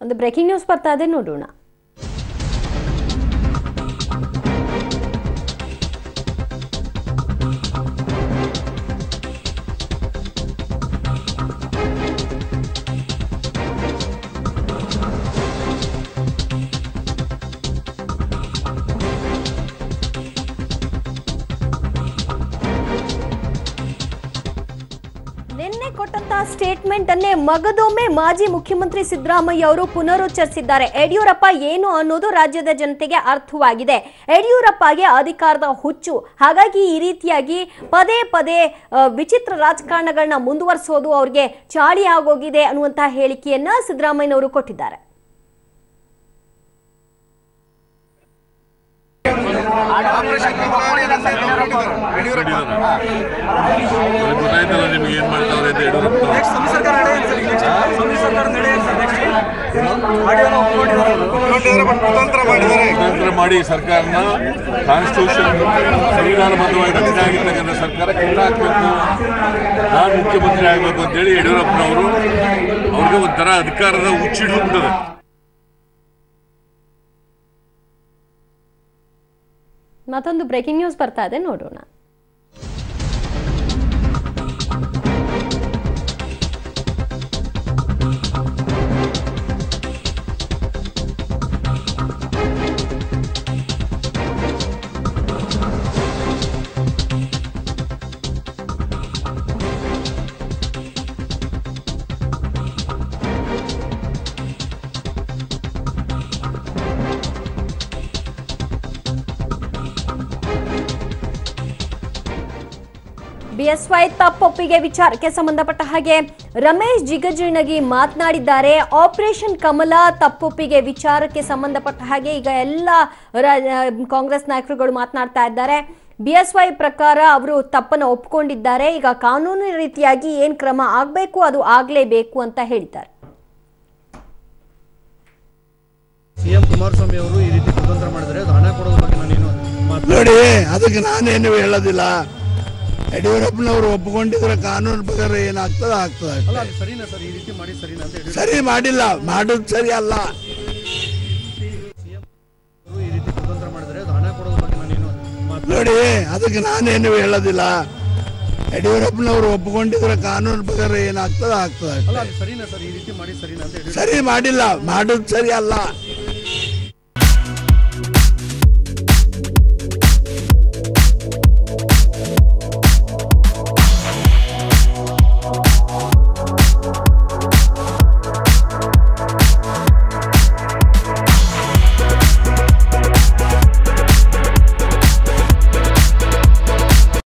ಒಂದು breaking news ಬರ್ತಾ ಇದೆ ನೋಡೋಣ ನಿನ್ನೆ ಕೊಟ್ಟಂತಹ ಸ್ಟೇಟ್ಮೆಂಟ್ ಅನ್ನೇ ಮಗದೊಮ್ಮೆ ಮಾಜಿ ಮುಖ್ಯಮಂತ್ರಿ ಸಿದ್ದರಾಮಯ್ಯ ಅವರು ಪುನರುಚ್ಚರಿಸಿದ್ದಾರೆ ಯಡಿಯೂರಪ್ಪ ಏನು ಅನ್ನೋದು ರಾಜ್ಯದ ಜನತೆಗೆ ಅರ್ಥವಾಗಿದೆ ಯಡಿಯೂರಪ್ಪಗೆ ಅಧಿಕಾರದ ಹುಚ್ಚು ಹಾಗಾಗಿ ಈ ರೀತಿಯಾಗಿ ಪದೇ ಪದೇ ಆ, ವಿಚಿತ್ರ ರಾಜಕಾರಣಗಳನ್ನ ಮುಂದುವರಿಸೋದು ಅವ್ರಿಗೆ ಚಾಳಿ ಆಗೋಗಿದೆ ಅನ್ನುವಂತಹ ಹೇಳಿಕೆಯನ್ನ ಸಿದ್ದರಾಮಯ್ಯನವರು ಕೊಟ್ಟಿದ್ದಾರೆ ಅವ್ರಿಗೆ ಗೊತ್ತಾಯ್ತಲ್ಲ ನಿಮ್ಗೆ ಏನ್ ಮಾಡ್ತಾವ್ರೆ ಅಂತ ಯಡಿಯೂರಪ್ಪ ನೆಕ್ಸ್ಟ್ ಸಮ್ಮಿಶ್ರ ಸರ್ಕಾರ ನಡೆಯುತ್ತೆ ಸರ್ ನೆಕ್ಸ್ಟ್ ಸಮ್ಮಿಶ್ರ ಸರ್ಕಾರ ನಡೆಯುತ್ತೆ ಸರ್ ನೆಕ್ಸ್ಟ್ ಆಡಿಯೋನ ಒಪ್ಕೊಂಡಿದ್ದಾರೆ ಕುತಂತ್ರ ಮಾಡಿ ಸರ್ಕಾರನ ಕಾನ್ಸ್ಟಿಟ್ಯೂಷನ್ ಸಂವಿಧಾನಬದ್ಧವಾಗಿ ರಚನೆ ಆಗಿರ್ತಕ್ಕಂಥ ಸರ್ಕಾರ ಕಿತ್ತಾಕ್ಬೇಕು ನಾನು ಮುಖ್ಯಮಂತ್ರಿ ಆಗಬೇಕು ಅಂತೇಳಿ ಯಡಿಯೂರಪ್ಪನವರು ಅವ್ರಿಗೆ ಒಂಥರ ಅಧಿಕಾರದ ಹುಚ್ಚಿಡ್ಬಿಟ್ಟದೆ ಮತ್ತೊಂದು ಬ್ರೇಕಿಂಗ್ ನ್ಯೂಸ್ ಬರ್ತಾ ಇದೆ ನೋಡೋಣ ಬಿಎಸ್ವೈ ತಪ್ಪೊಪ್ಪಿಗೆ ವಿಚಾರಕ್ಕೆ ಸಂಬಂಧಪಟ್ಟ ಹಾಗೆ ರಮೇಶ್ ಜಿಗಜಿಣಗಿ ಮಾತನಾಡಿದ್ದಾರೆ ಆಪರೇಷನ್ ಕಮಲ ತಪ್ಪೊಪ್ಪಿಗೆ ವಿಚಾರಕ್ಕೆ ಸಂಬಂಧಪಟ್ಟ ಹಾಗೆ ಈಗ ಎಲ್ಲ ರ- ಕಾಂಗ್ರೆಸ್ ನಾಯಕರುಗಳು ಮಾತನಾಡ್ತಾ ಇದ್ದಾರೆ ಬಿಎಸ್ವೈ ಪ್ರಕಾರ ಅವರು ತಪ್ಪನ್ನು ಒಪ್ಕೊಂಡಿದ್ದಾರೆ ಈಗ ಕಾನೂನು ರೀತಿಯಾಗಿ ಏನ್ ಕ್ರಮ ಆಗಬೇಕು ಅದು ಆಗ್ಲೇಬೇಕು ಅಂತ ಹೇಳಿದ್ದಾರೆ ಸಿಎಂ ಕುಮಾರಸ್ವಾಮಿ ಅವರು ಈ ರೀತಿ ಕುತಂತ್ರ ಮಾಡಿದರೆ ಅದು ಹಣ ಕೊಡೋದ್ರ ಬಗ್ಗೆ ನಾನೇನು ಮಾತು ನೋಡಿ ಅದಕ್ಕೆ ನಾನೇನು ಹೇಳೋದಿಲ್ಲ ಯಡಿಯೂರಪ್ಪನವರು ಒಪ್ಪಿಕೊಂಡಿದ್ರೆ ಕಾನೂನು ಪ್ರಕಾರ ಏನಾಗ್ತದೆ ಆಗ್ತದೆ ಅಲ್ಲ ಅದು ಸರಿನಾ ಸರ್ ಈ ರೀತಿ ಮಾಡಿ ಸರಿನಾ ಅಂತ ಯಡಿಯೂರಪ್ಪ ಸರಿ ಮಾಡಿಲ್ಲ ಮಾಡೋದು ಸರಿ ಅಲ್ಲ ಅವರು ಈ ರೀತಿ ಕುತಂತ್ರ ಮಾಡಿದರೆ ಅದು ಹಣ ಕೊಡೋದ್ರ ಬಗ್ಗೆ ನಾನೇನು ಮಾತು ನೋಡಿ ಅದಕ್ಕೆ ನಾನೇನು ಹೇಳೋದಿಲ್ಲ ಯಡಿಯೂರಪ್ಪನವರು ಒಪ್ಪಿಕೊಂಡಿದ್ರೆ ಕಾನೂನು ಪ್ರಕಾರ ಏನಾಗ್ತದೆ ಆಗ್ತದೆ ಅಲ್ಲ ಅದು ಸರಿನಾ ಸರ್ ಈ ರೀತಿ ಮಾಡಿ ಸರಿನಾ ಅಂತ ಯಡಿಯೂರಪ್ಪ ಸರಿ ಮಾಡಿಲ್ಲ ಮಾಡೋದು ಸರಿ ಅಲ್ಲ